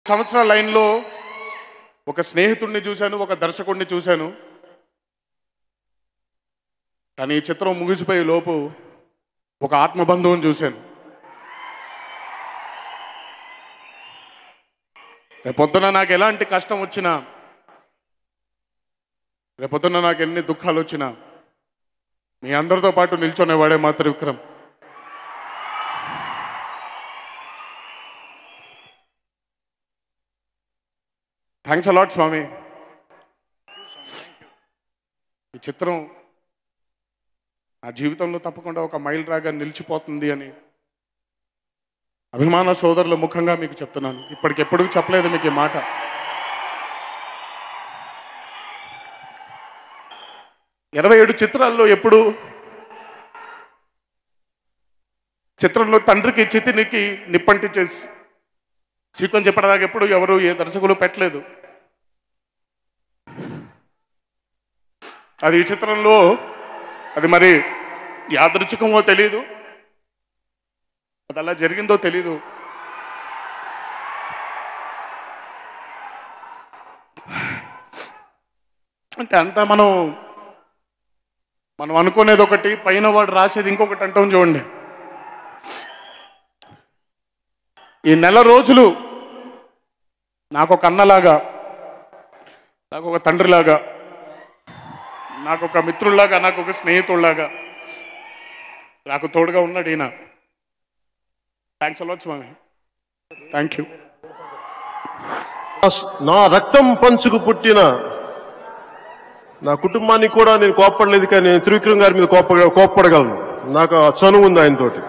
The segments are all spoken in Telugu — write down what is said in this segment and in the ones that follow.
సంవత్సరాల లైన్లో ఒక స్నేహితుడిని చూశాను ఒక దర్శకుడిని చూశాను కానీ ఈ చిత్రం ముగిసిపోయే లోపు ఒక ఆత్మబంధువుని చూశాను రేపొద్దున నాకు ఎలాంటి కష్టం వచ్చినా రేపొద్దున నాకు ఎన్ని దుఃఖాలు వచ్చినా మీ అందరితో పాటు నిల్చొనేవాడే మా త్రివిక్రమ్ థ్యాంక్స్ అలాట్ స్వామి ఈ చిత్రం నా జీవితంలో తప్పకుండా ఒక మైల్ రాగా నిలిచిపోతుంది అని అభిమాన సోదరుల ముఖంగా మీకు చెప్తున్నాను ఇప్పటికెప్పుడు చెప్పలేదు మీకు ఈ మాట ఇరవై ఏడు చిత్రాల్లో ఎప్పుడు చిత్రంలో తండ్రికి చితినికి నిప్పంటించేసి సీక్వెన్స్ చెప్పడానికి ఎప్పుడు ఎవరు ఏ దర్శకులు పెట్టలేదు అది ఈ చిత్రంలో అది మరి యాదృచ్ఛికమో తెలీదు అది అలా జరిగిందో తెలీదు అంటే అంతా మనం మనం అనుకునేది ఒకటి పైన వాడు రాసేది ఇంకొకటి అంటాం చూడండి ఈ నెల రోజులు నాకు ఒక అన్నలాగా నాకు ఒక తండ్రిలాగా నాకు ఒక మిత్రుల్లాగా నాకు ఒక స్నేహితుల్లాగా నాకు తోడుగా ఉన్నాడు ఈయన thanks a lot Swami thank you నా రక్తం పంచుకు పుట్టిన నా కుటుంబానికి కూడా నేను కోప్పడలేదు కానీ నేను త్రివిక్రమ్ గారి మీద కోప్ప కోప్పడగలను నాకు ఆ చనువు ఉంది ఆయనతోటి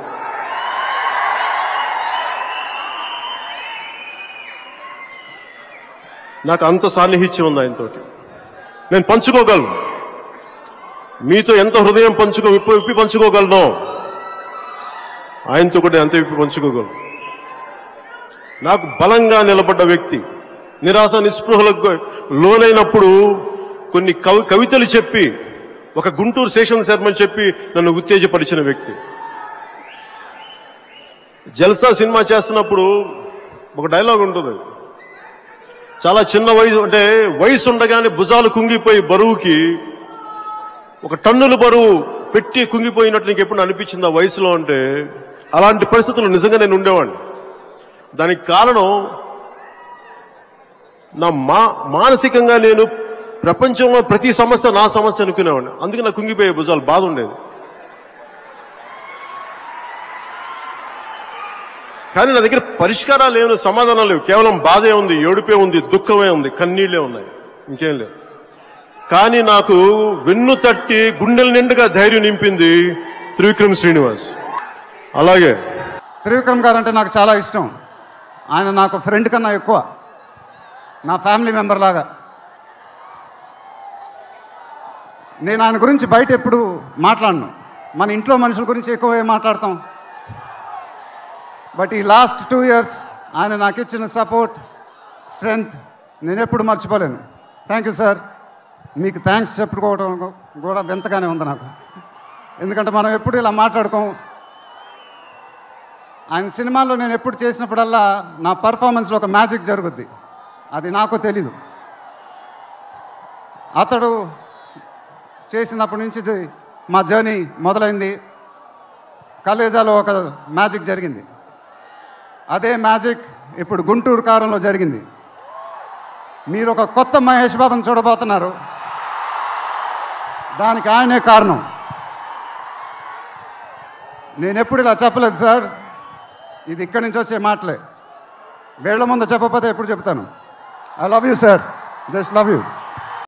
నాకు అంత సాన్నిహిత్యం ఉంది ఆయనతోటి నేను పంచుకోగలను మీతో ఎంత హృదయం పంచుకో విప్పి విప్పి పంచుకోగలను ఆయనతో కూడా అంత విప్పి పంచుకోగలను నాకు బలంగా నిలబడ్డ వ్యక్తి నిరాశ నిస్పృహలకు లోనైనప్పుడు కొన్ని కవి కవితలు చెప్పి ఒక గుంటూరు శేషన్ శర్మ అని చెప్పి నన్ను ఉత్తేజపరిచిన వ్యక్తి జల్సా సినిమా చేస్తున్నప్పుడు ఒక డైలాగ్ ఉంటుంది చాలా చిన్న వయసు అంటే వయసు ఉండగానే భుజాలు కుంగిపోయి బరువుకి ఒక టన్నుల బరువు పెట్టి కుంగిపోయినట్టు నీకు ఎప్పుడు అనిపించింది ఆ వయసులో అంటే అలాంటి పరిస్థితులు నిజంగా నేను ఉండేవాడిని దానికి కారణం నా మా మానసికంగా నేను ప్రపంచంలో ప్రతి సమస్య నా సమస్య అనుకునేవాడిని అందుకే నాకు కుంగిపోయే భుజాలు బాధ ఉండేది కానీ నా దగ్గర పరిష్కారాలు లేవు సమాధానం లేవు కేవలం బాధే ఉంది ఏడుపే ఉంది దుఃఖమే ఉంది కన్నీళ్లే ఉన్నాయి ఇంకేం లేదు కానీ నాకు వెన్ను తట్టి గుండెల నిండుగా ధైర్యం నింపింది త్రివిక్రమ్ శ్రీనివాస్ అలాగే త్రివిక్రమ్ గారు అంటే నాకు చాలా ఇష్టం ఆయన నాకు ఫ్రెండ్ కన్నా ఎక్కువ నా ఫ్యామిలీ మెంబర్ లాగా నేను ఆయన గురించి బయట ఎప్పుడు మాట్లాడను మన ఇంట్లో మనుషుల గురించి ఎక్కువ మాట్లాడతాం బట్ ఈ లాస్ట్ టూ ఇయర్స్ ఆయన నాకు ఇచ్చిన సపోర్ట్ స్ట్రెంగ్త్ నేను ఎప్పుడు మర్చిపోలేను థ్యాంక్ యూ సార్ మీకు థ్యాంక్స్ చెప్పుకోవడం కూడా వింతగానే ఉంది నాకు ఎందుకంటే మనం ఎప్పుడు ఇలా మాట్లాడుకోం ఆయన సినిమాల్లో నేను ఎప్పుడు చేసినప్పుడల్లా నా పర్ఫార్మెన్స్లో ఒక మ్యాజిక్ జరుగుద్ది అది నాకు తెలీదు అతడు చేసినప్పటి నుంచి జ- మా జర్నీ మొదలైంది కలేజాలో ఒక మ్యాజిక్ జరిగింది అదే మ్యాజిక్ ఇప్పుడు గుంటూరు కారంలో జరిగింది మీరు ఒక కొత్త మహేష్ బాబుని చూడబోతున్నారు దానికి ఆయనే కారణం నేను ఎప్పుడు ఇలా చెప్పలేదు సార్ ఇది ఇక్కడి నుంచి వచ్చే మాటలే వేళ్ల ముందు చెప్పకపోతే ఎప్పుడు చెప్తాను I love you sir just love you